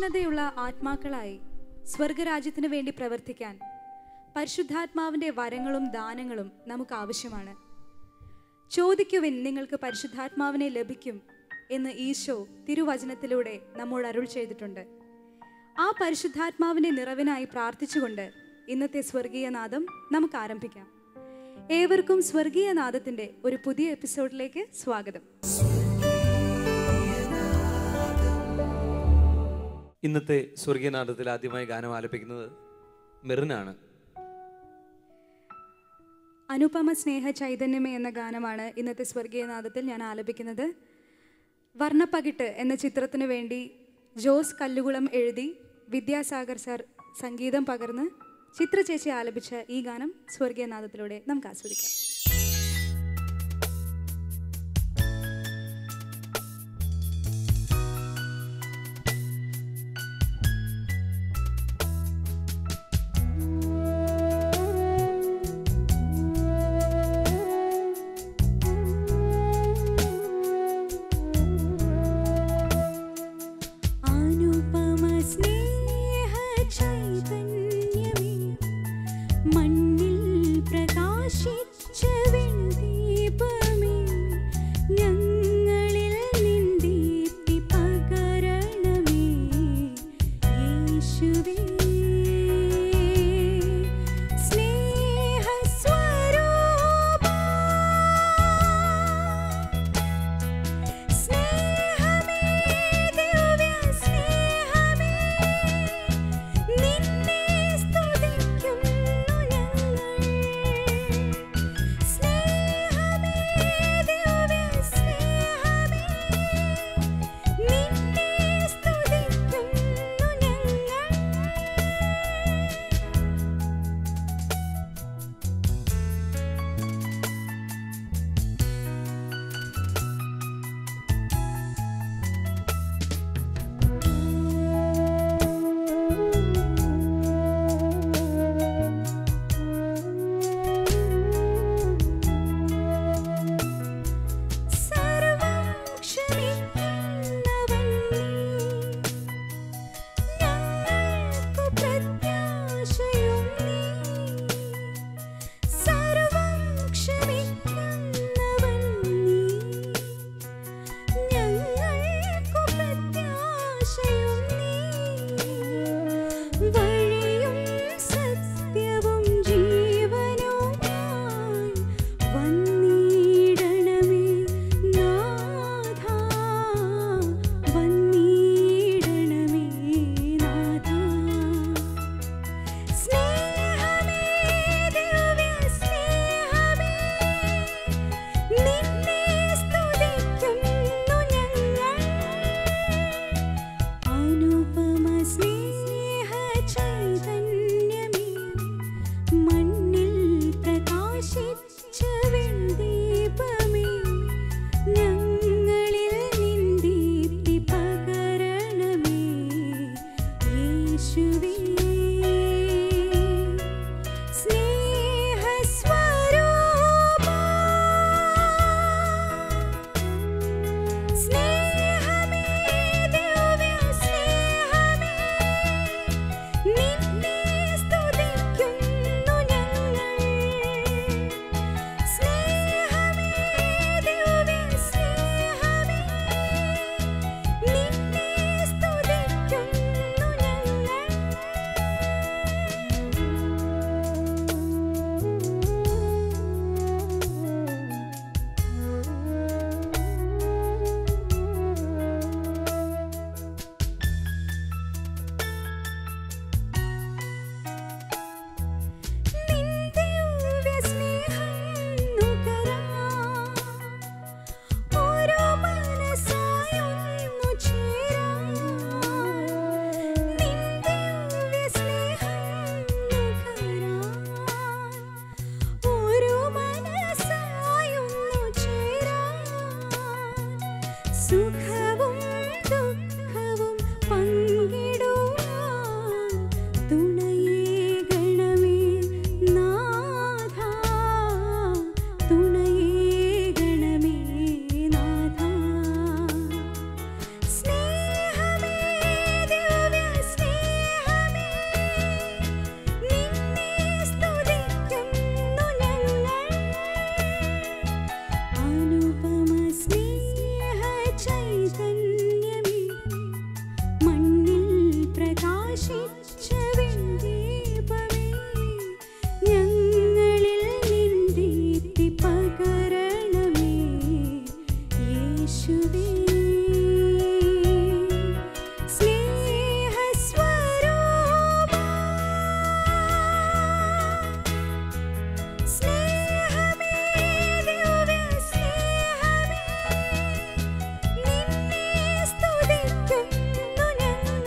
തീക്ഷ്ണതയുള്ള ആത്മാക്കളായി സ്വർഗരാജ്യത്തിന് വേണ്ടി പ്രവർത്തിക്കാൻ പരിശുദ്ധാത്മാവിൻ്റെ വരങ്ങളും ദാനങ്ങളും നമുക്ക് ആവശ്യമാണ് ചോദിക്കുവിൻ നിങ്ങൾക്ക് പരിശുദ്ധാത്മാവിനെ ലഭിക്കും എന്ന് ഈശോ തിരുവചനത്തിലൂടെ നമ്മോട് അരുൾ ചെയ്തിട്ടുണ്ട് ആ പരിശുദ്ധാത്മാവിൻ്റെ നിറവിനായി പ്രാർത്ഥിച്ചുകൊണ്ട് ഇന്നത്തെ സ്വർഗീയ നാദം നമുക്ക് ആരംഭിക്കാം ഏവർക്കും സ്വർഗീയ നാദത്തിൻ്റെ ഒരു പുതിയ എപ്പിസോഡിലേക്ക് സ്വാഗതം ഇന്നത്തെ സ്വർഗീയനാഥത്തിൽ ആദ്യമായി ഗാനം ആലപിക്കുന്നത് മെറിനാണ് അനുപമ സ്നേഹ ചൈതന്യമേ എന്ന ഗാനമാണ് ഇന്നത്തെ സ്വർഗീയനാഥത്തിൽ ഞാൻ ആലപിക്കുന്നത് വർണ്ണപ്പകിട്ട് എന്ന ചിത്രത്തിനു വേണ്ടി ജോസ് കല്ലുകുളം എഴുതി വിദ്യാസാഗർ സാർ സംഗീതം പകർന്ന് ചിത്ര ചേച്ചി ആലപിച്ച ഈ ഗാനം സ്വർഗീയനാഥത്തിലൂടെ നമുക്ക് ആസ്വദിക്കാം അനുപമ സ്നേഹ ചൈതന്യമേ മണ്ണിൽ പ്രകാശിച്ച പ്രകാശിച്ച വെൺദീപമേ, ഞങ്ങളിൽ നിൻ ദീപ്തി പകരണമേ, യേശുവേ. സ്നേഹസ്വരൂപാ, സ്നേഹമേ, ദിവ്യസ്നേഹമേ, നിന്നെ സ്തുതിക്കുന്നു ഞങ്ങൾ.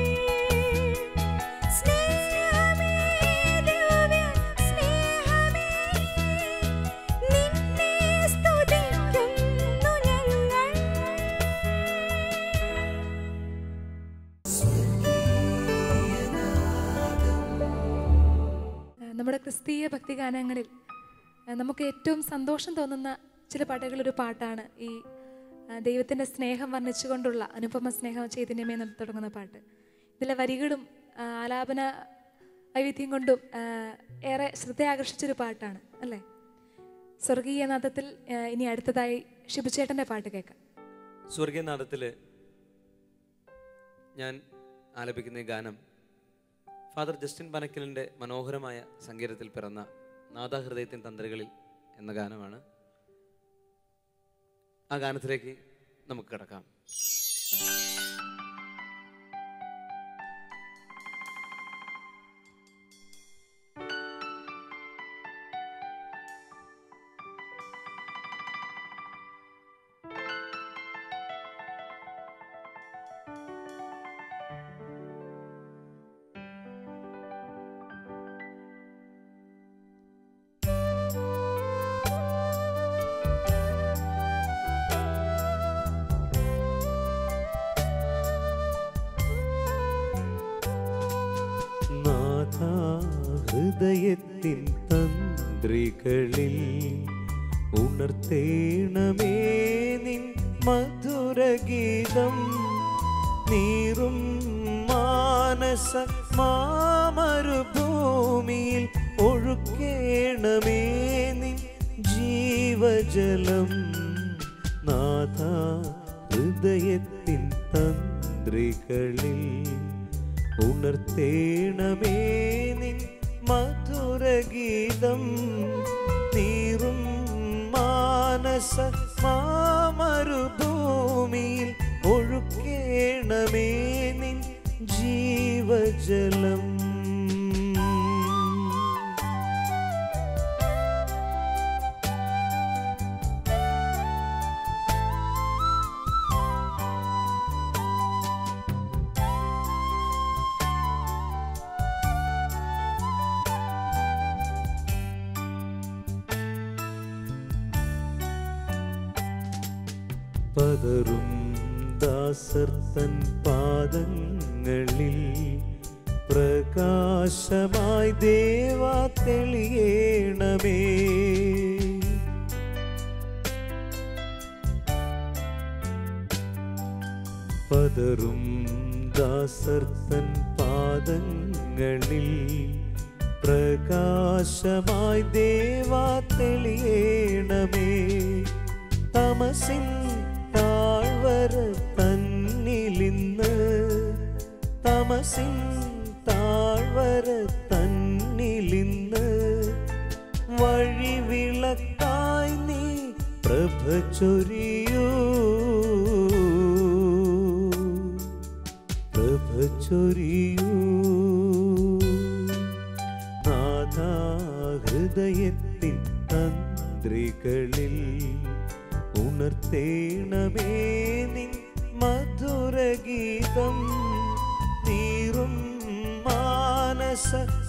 സ്നേഹമേ, ദിവ്യസ്നേഹമേ, നിന്നെ സ്തുതിക്കുന്നു ഞങ്ങൾ. ആ, നമ്മുടെ ക്രിസ്തീയ ഭക്തിഗാനങ്ങളിൽ ആ, നമുക്ക് ഏറ്റവും സന്തോഷം തോന്നുന്ന ചില പാട്ടുകളൊരു പാട്ടാണ് ഈ ആ, ദൈവത്തിൻ്റെ സ്നേഹം വർണ്ണിച്ചുകൊണ്ടുള്ള അനുപമ സ്നേഹം ചൈതന്യമേ എന്ന് തുടങ്ങുന്ന പാട്ട് ഇതിലെ വരികളും ആ, ആലാപന വൈവിധ്യം കൊണ്ടും ആ, ഏറെ ശ്രദ്ധയാകർഷിച്ചൊരു പാട്ടാണ് അല്ലേ സ്വർഗീയ നാദത്തിൽ ആ, ഇനി അടുത്തതായി ഷിബുചേട്ടൻ്റെ പാട്ട് കേൾക്കാം സ്വർഗീയനാഥത്തിൽ ഞാൻ ആലപിക്കുന്ന ഈ ഗാനം ഫാദർ ജസ്റ്റിൻ പനക്കലിൻ്റെ മനോഹരമായ സംഗീതത്തിൽ പിറന്ന നാദാഹൃദയത്തിൻ തന്ത്രികളിൽ എന്ന ഗാനമാണ് ആ ഗാനത്തിലേക്ക് നമുക്ക് കിടക്കാം നാഥാ ഹൃദയത്തിൻ തന്ത്രികളിൽ ഉണർത്തേണമേ നിൻ മധുരഗീതം നീറും മാനസ മാമരുഭൂമിയിൽ ഒഴുക്കേണമേ നിൻ ജീവജലം നാഥ ഹൃദയത്തിൻ തന്ത്രികളിൽ ഉണർത്തേണമേ നിൻ മധുരഗീതം നീറും മാനസ മാമരുഭൂമിയിൽ ഒഴുക്കേണമേ നിൻ ജീവജലം പതറും ദാസർ തൻ പാദങ്ങളിൽ പ്രകാശമായി ദേവാ തെളിയേണമേ പതറും ദാസർ തൻ പാദങ്ങളിൽ പ്രകാശമായി ദേവാ തെളിയേണമേ തമസിൻ താഴ്വര തന്നിലിന്ന് തമസിൻ താഴ്വര തന്നിലിന്ന് വഴിവിളക്കായി നീ പ്രഭ ചൊരിയൂ പ്രഭ ചൊരിയൂ നാഥാ ഹൃദയത്തിൻ തന്ത്രികളിൽ ഉണർത്തേണമേ നിൻ മധുരഗീതം നീറും മാനസ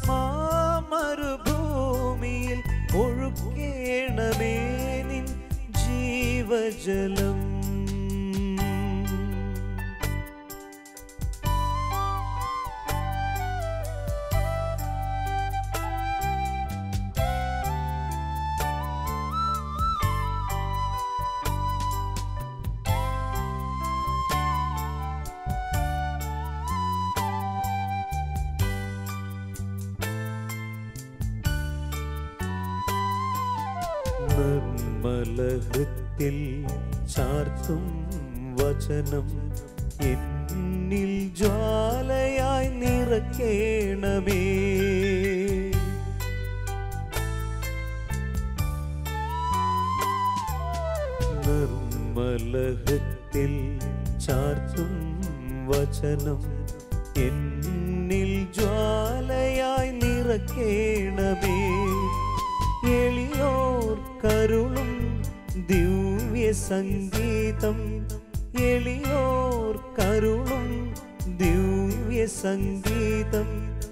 മാമരുഭൂമിയിൽ ഒഴുക്കേണമേ നിൻ ജീവജലം നിർമ്മലഹൃത്തിൽ ചാർത്തും വചനം എന്നിൽ ജ്വാലയായി നിറക്കേണമേ നിർമ്മലഹത്തിൽ ചാർത്തും വചനം എന്നിൽ ജ്വാലയായി നിറക്കേണമേ എളിയോർ കരുളും ദിവ്യ സംഗീതം എളിയോർ കരുളും ദിവ്യ സംഗീതം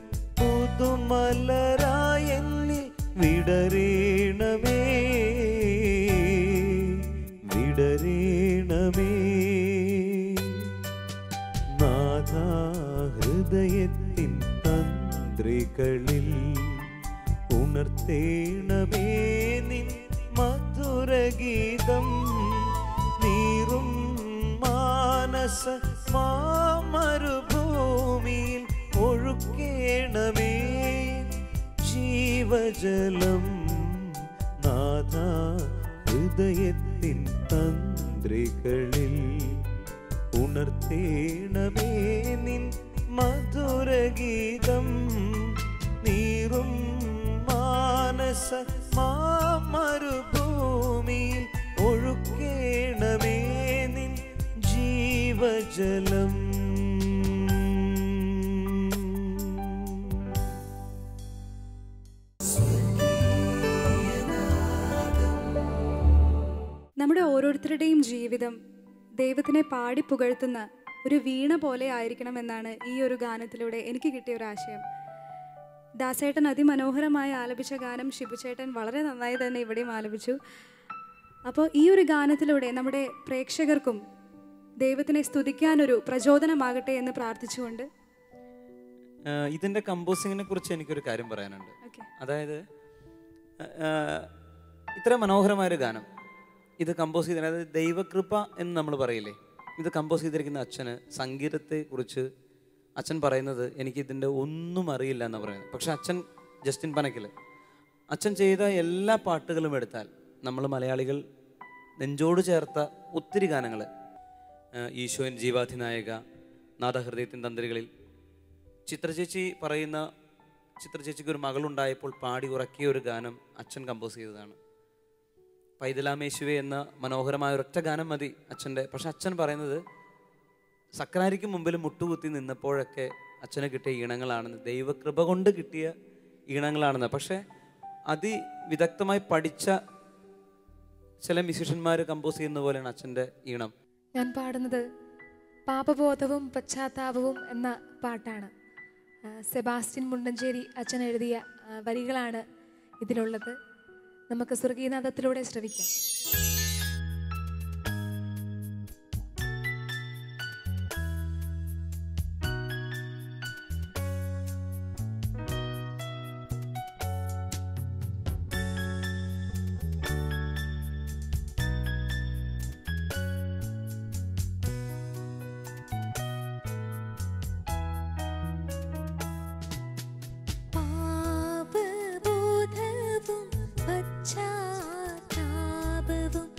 പുതുമലരായ എന്നിൽ വിടരേണമേ വിടരേണമേ നാഥാ ഹൃദയത്തിൻ തന്ത്രികളിൽ ഉണർത്തേണമേ നിൻ മധുരഗീതം നീറും മാനസ മാമരുഭൂമിയിൽ ഒഴുക്കേണമേ ജീവജലം നാഥ ഹൃദയത്തിൻ തന്ത്രികളിൽ ഉണർത്തേണമേ നിൻ മധുരഗീതം നീറും മാനസ മാമരുഭൂമിയിൽ ഒഴുക്കേണമേ നിൻ ജീവജലം നമ്മുടെ ഓരോരുത്തരുടെയും ജീവിതം ദൈവത്തിനെ പാടി പുകഴ്ത്തുന്ന ഒരു വീണ പോലെ ആയിരിക്കണമെന്നാണ് ഈ ഒരു ഗാനത്തിലൂടെ എനിക്ക് കിട്ടിയ ഒരു ആശയം ദാസേട്ടൻ അതിമനോഹരമായി ആലപിച്ച ഗാനം ഷിബുചേട്ടൻ വളരെ നന്നായി തന്നെ ഇവിടെയും ആലപിച്ചു അപ്പോൾ ഈ ഒരു ഗാനത്തിലൂടെ നമ്മുടെ പ്രേക്ഷകർക്കും ദൈവത്തിനെ സ്തുതിക്കാനൊരു പ്രചോദനമാകട്ടെ എന്ന് പ്രാർത്ഥിച്ചുകൊണ്ട് ആഹ് ഇതിന്റെ കമ്പോസിങ്ങിനെ കുറിച്ച് എനിക്കൊരു കാര്യം പറയാനുണ്ട് ഓക്കെ അതായത് ആഹ് ഇത്ര മനോഹരമായൊരു ഗാനം ഇത് കമ്പോസ് ചെയ്ത അതായത് ദൈവകൃപ എന്ന് നമ്മൾ പറയില്ലേ ഇത് കമ്പോസ് ചെയ്തിരിക്കുന്ന അച്ഛന് സംഗീതത്തെ കുറിച്ച് അച്ഛൻ പറയുന്നത് എനിക്ക് ഇതിൻ്റെ ഒന്നും അറിയില്ല എന്ന് പറയുന്നത് പക്ഷെ അച്ഛൻ ജസ്റ്റിൻ പനക്കിൽ അച്ഛൻ ചെയ്ത എല്ലാ പാട്ടുകളും എടുത്താൽ നമ്മൾ മലയാളികൾ നെഞ്ചോട് ചേർത്ത ഒത്തിരി ഗാനങ്ങൾ ഈശോൻ ജീവാധിനായക നാദഹൃദയത്തിൻ തന്ത്രികളിൽ ചിത്രചേച്ചി പറയുന്ന ചിത്രചേച്ചിക്ക് ഒരു മകളുണ്ടായപ്പോൾ പാടി ഉറക്കിയ ഒരു ഗാനം അച്ഛൻ കമ്പോസ് ചെയ്തതാണ് പൈതലാമേശുവെ എന്ന മനോഹരമായ ഒരൊറ്റ ഗാനം മതി അച്ഛൻ്റെ പക്ഷെ അച്ഛൻ പറയുന്നത് സക്രാരിക്ക് മുമ്പിൽ മുട്ടുകുത്തി നിന്നപ്പോഴൊക്കെ അച്ഛന് കിട്ടിയ ഈണങ്ങളാണെന്ന് ദൈവകൃപ കൊണ്ട് കിട്ടിയ ഈണങ്ങളാണെന്ന് പക്ഷെ അതിവിദഗ്ധമായി പഠിച്ച ചില മ്യൂസിഷ്യന്മാർ കമ്പോസ് ചെയ്യുന്ന പോലെയാണ് അച്ഛൻ്റെ ഈണം ഞാൻ പാടുന്നത് പാപബോധവും പശ്ചാത്താപവും എന്ന പാട്ടാണ് ആ, സെബാസ്റ്റ്യൻ മുണ്ടഞ്ചേരി അച്ഛൻ എഴുതിയ ആ, വരികളാണ് ഇതിലുള്ളത് നമുക്ക് സ്വർഗീയനാഥത്തിലൂടെ ശ്രവിക്കാം പാപബോധവും പശ്ചാത്താപവും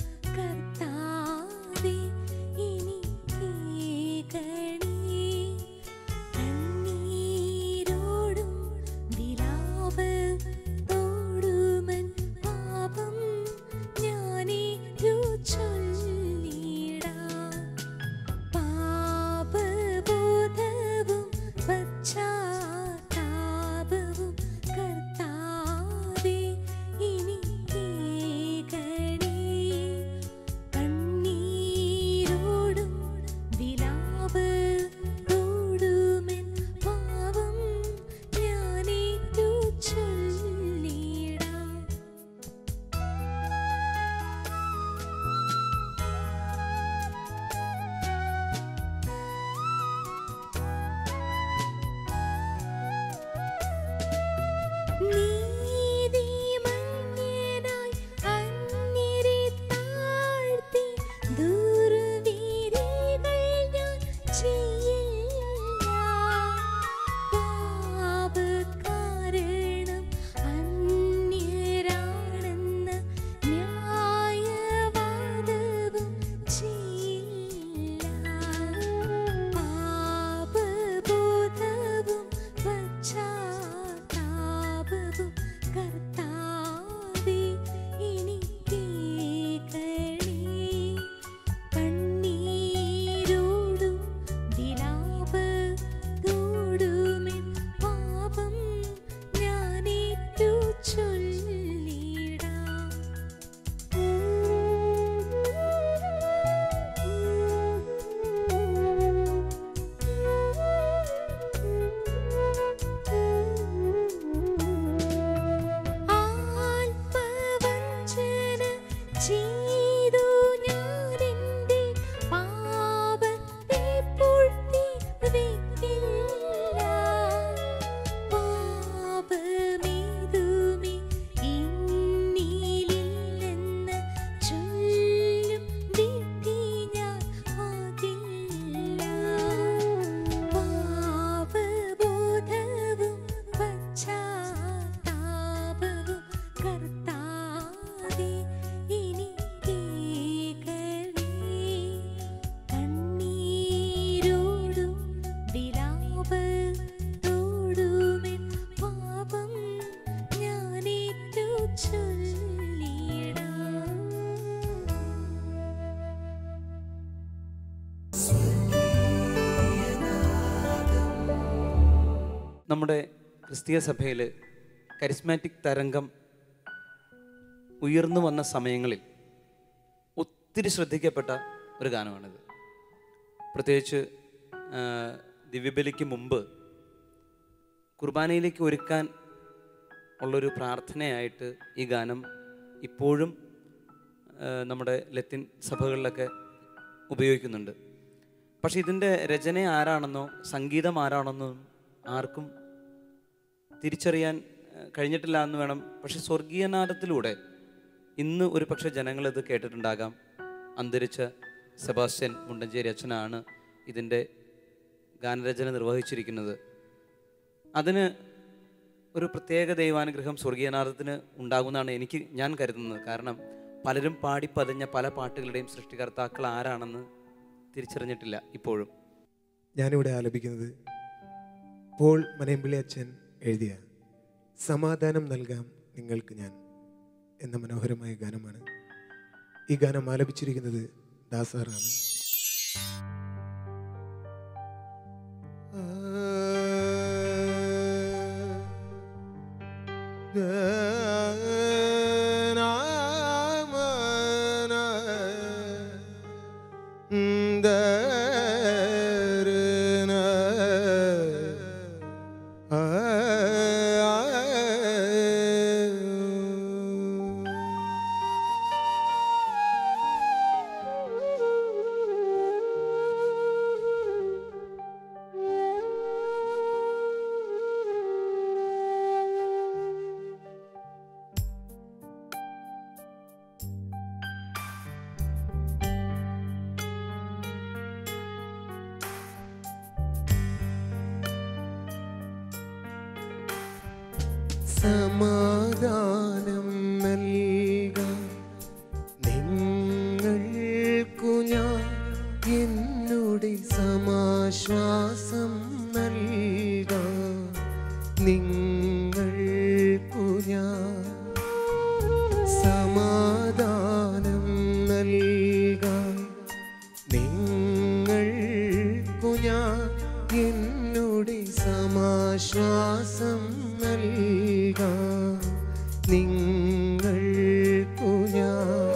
നമ്മുടെ ക്രിസ്തീയ സഭയിൽ കരിസ്മാറ്റിക് തരംഗം ഉയർന്നു വന്ന സമയങ്ങളിൽ ഒത്തിരി ശ്രദ്ധിക്കപ്പെട്ട ഒരു ഗാനമാണിത് പ്രത്യേകിച്ച് ആ, ദിവ്യബലിക്ക് മുമ്പ് കുർബാനയിലേക്ക് ഒരുക്കാൻ ഉള്ളൊരു പ്രാർത്ഥനയായിട്ട് ഈ ഗാനം ഇപ്പോഴും ആ, നമ്മുടെ ലത്തിൻ സഭകളിലൊക്കെ ഉപയോഗിക്കുന്നുണ്ട് പക്ഷെ ഇതിൻ്റെ രചന ആരാണെന്നോ സംഗീതം ആരാണെന്നോ ആർക്കും തിരിച്ചറിയാൻ ആ, കഴിഞ്ഞിട്ടില്ല എന്ന് വേണം പക്ഷെ സ്വർഗീയനാദത്തിലൂടെ ഇന്ന് ഒരു പക്ഷേ ജനങ്ങളിത് കേട്ടിട്ടുണ്ടാകാം അന്തരിച്ച സെബാസ്റ്റ്യൻ മുണ്ടഞ്ചേരി അച്ഛനാണ് ഇതിൻ്റെ ഗാനരചന നിർവഹിച്ചിരിക്കുന്നത് അതിന് ഒരു പ്രത്യേക ദൈവാനുഗ്രഹം സ്വർഗീയനാഥത്തിന് ഉണ്ടാകുമെന്നാണ് എനിക്ക് ഞാൻ കരുതുന്നത് കാരണം പലരും പാടിപ്പതിഞ്ഞ പല പാട്ടുകളുടെയും സൃഷ്ടികർത്താക്കൾ ആരാണെന്ന് തിരിച്ചറിഞ്ഞിട്ടില്ല ഇപ്പോഴും ഞാനിവിടെ ആലപിക്കുന്നത് പോൾ മനയമ്പിള്ളി അച്ഛൻ എഴുതിയ സമാധാനം നൽകാം നിങ്ങൾക്ക് ഞാൻ എന്ന മനോഹരമായ ഗാനമാണ് ഈ ഗാനം ആലപിച്ചിരിക്കുന്നത് ദാസാറാണ് സമാധാനം നൽകാം നിങ്ങൾക്കു ഞാൻ എന്നുടെ സമാശ്വാസം നൽകാം നിങ്ങൾക്കു ഞാൻ സമാധാനം നൽകാം നിങ്ങൾക്കു ഞാൻ എന്നുടെ സമാശ്വാസം നൽകാം നിങ്ങൾക്കു ഞാൻ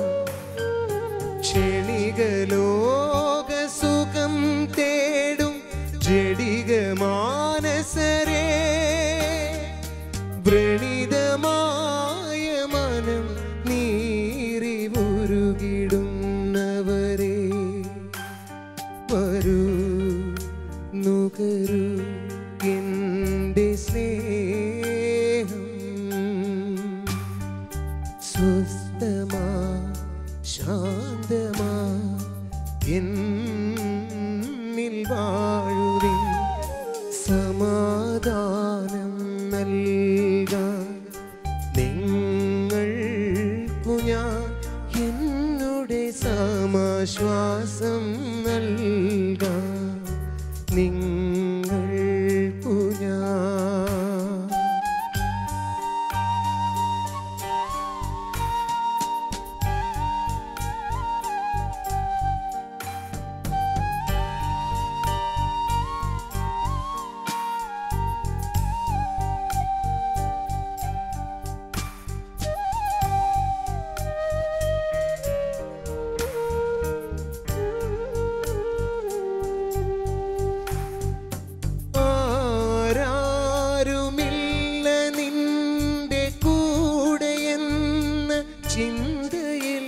ക്ഷണികലോക സുഖം തേടും ജഡിക മാനസരേ വ്രണിതമായ മനം നീറി ഉരുകിടുന്നവരെ വരൂ നുകരൂ എൻ്റെ സ്നേഹം സ്വസ്ഥമാ ശാന്തമാ എന്നിൽ വാഴുവിൻ സമാധാനം നൽകാൻ നിങ്ങൾക്കു ഞാൻ എന്നുടെ സമാശ്വാസം നൽകാം നിങ്ങൾക്കു ഞാൻ ആരാരുമില്ല നിന്റെ കൂടെയെന്ന ചിന്തയിൽ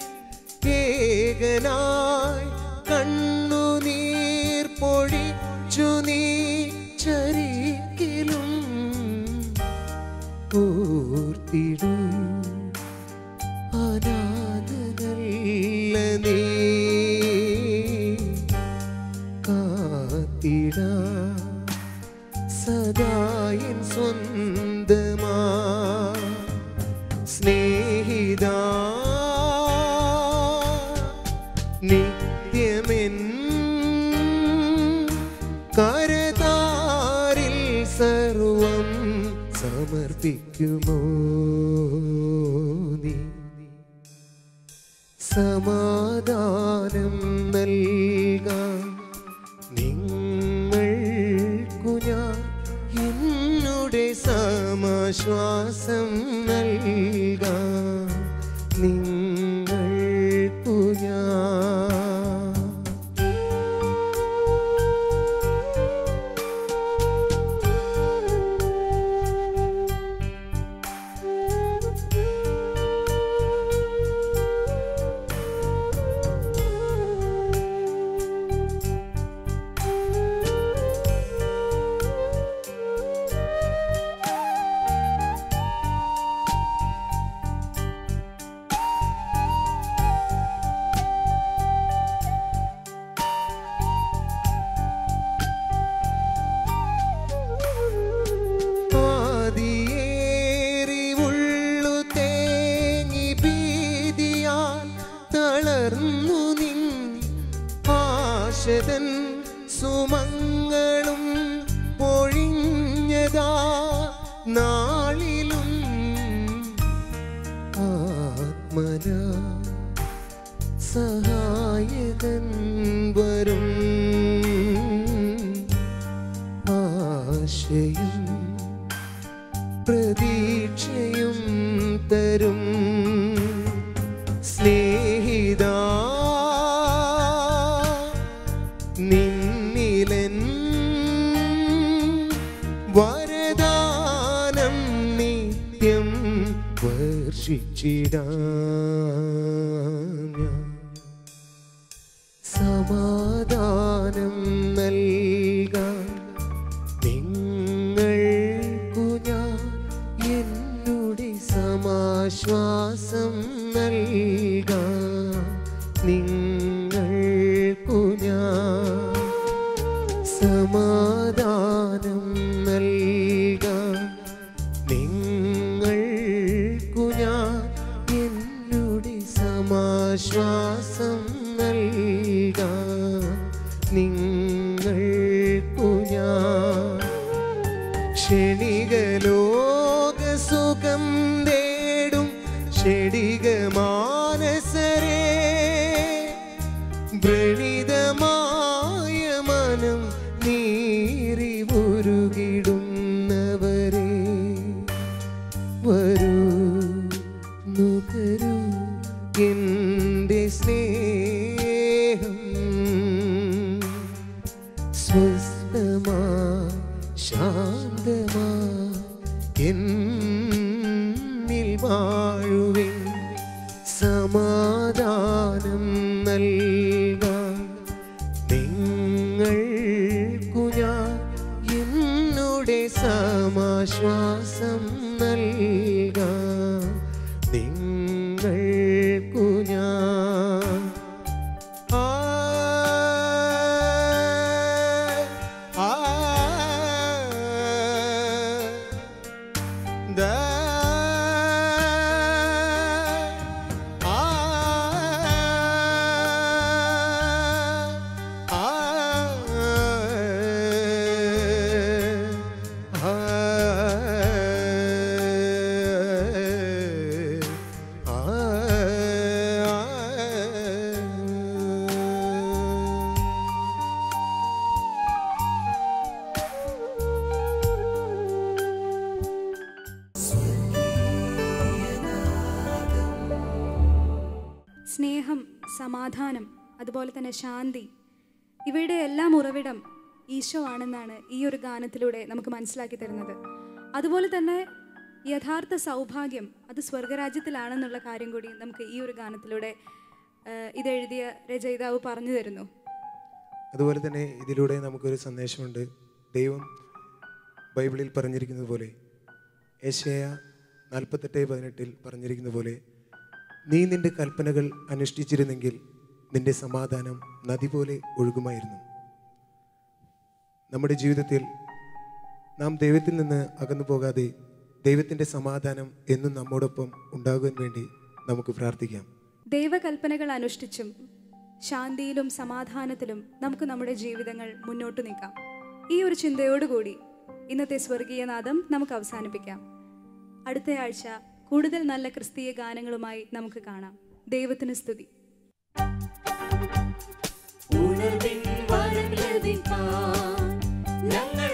ഏകനായി കണ്ണുനീർ പൊഴിച്ചു നീ ചരിക്കിലും ഓർത്തിടൂ അനാഥനല്ല നീ കാത്തിടാ സദായൻ സ്വന്തമാ സ്നേഹിത നിത്യമെൻ കരതാരിൽ സർവം സമർപ്പിക്കുമോ നീ സമാധാനം നൽകാം നിങ്ങൾക്കു ഞാൻ സമാശ്വാസം നൽകാം നിങ്ങൾക്കു ഞാൻ ആദിയേറി ഉള്ളു തേങ്ങി ഭീതിയാൽ തളർന്നു നിൻ ആശതൻ സുമങ്ങളും പൊഴിഞ്ഞതാ നാളിലും ആത്മന സഹായകൻ വരും ആശയും പ്രതീക്ഷയും തരും സ്നേഹിത നിന്നിലൻ വരദാനം നിത്യം വർഷിച്ചിടാൻ ഞാൻ. സമാധാനം നൽകാൻ നിങ്ങൾക്കു ഞാൻ എന്നുടെ സമാശ്വാസം നൽകാം നിങ്ങൾക്കു ഞാൻ സമാധാനം നൽകാം നിങ്ങൾക്കു ഞാൻ എന്നുടെ സമാശ്വാസം നൽകാം നിങ്ങൾക്കു ഞാൻ ക്ഷണികലോക സുഖം തേടും ക്ഷണിക മാനസരേ വ്രണിതമായ മനം നീറി ഉരുകിടുന്നവരെ വരൂ നുകരൂ എൻ്റെ സ്നേഹം സ്വസ്ഥമാ ശാന്തമാ എന്നിൽ വാഴുവിൻ സമാധാനം നൽകാം നിങ്ങൾക്കു ഞാൻ എന്നുടെ സമാശ്വാസം നൽകാം നിങ്ങൾക്കു ഞാൻ ആ ആ ദ ആ ആ സ്നേഹം സമാധാനം അതുപോലെ തന്നെ ശാന്തി ഇവയുടെ എല്ലാം ഉറവിടം ഈശോ ആണെന്നാണ് ഈ ഒരു ഗാനത്തിലൂടെ നമുക്ക് മനസ്സിലാക്കി തരുന്നത് അതുപോലെ തന്നെ യഥാർത്ഥ സൗഭാഗ്യം അത് സ്വർഗരാജ്യത്തിലാണെന്നുള്ള കാര്യം കൂടി നമുക്ക് ഈ ഒരു ഗാനത്തിലൂടെ ആ, ഇതെഴുതിയ രചയിതാവ് പറഞ്ഞു തരുന്നു അതുപോലെ തന്നെ ഇതിലൂടെ നമുക്കൊരു സന്ദേശമുണ്ട് ദൈവം ബൈബിളിൽ പറഞ്ഞിരിക്കുന്നത് പോലെ ഏഷ്യ നാൽപ്പത്തെട്ട് പതിനെട്ടിൽ പറഞ്ഞിരിക്കുന്ന പോലെ നീ നിന്റെ കൽപ്പനകൾ അനുഷ്ഠിച്ചിരുന്നെങ്കിൽ നിന്റെ സമാധാനം നദി പോലെ ഒഴുകുമായിരുന്നു നമ്മുടെ ജീവിതത്തിൽ നാം ദൈവത്തിൽ നിന്ന് അകന്നു പോകാതെ ദൈവത്തിൻ്റെ സമാധാനം എന്നും നമ്മോടൊപ്പം ഉണ്ടാകുവാൻ വേണ്ടി നമുക്ക് പ്രാർത്ഥിക്കാം ദൈവകൽപ്പനകൾ അനുഷ്ഠിച്ചും ശാന്തിയിലും സമാധാനത്തിലും നമുക്ക് നമ്മുടെ ജീവിതങ്ങൾ മുന്നോട്ട് നീക്കാം ഈ ഒരു ചിന്തയോടുകൂടി ഇന്നത്തെ സ്വർഗീയനാദം നമുക്ക് അവസാനിപ്പിക്കാം അടുത്ത ആഴ്ച കൂടുതൽ നല്ല ക്രിസ്തീയ ഗാനങ്ങളുമായി നമുക്ക് കാണാം ദൈവത്തിന് സ്തുതി ഉണർവിൻ വരം ലഭിക്കാൻ ഞങ്ങൾ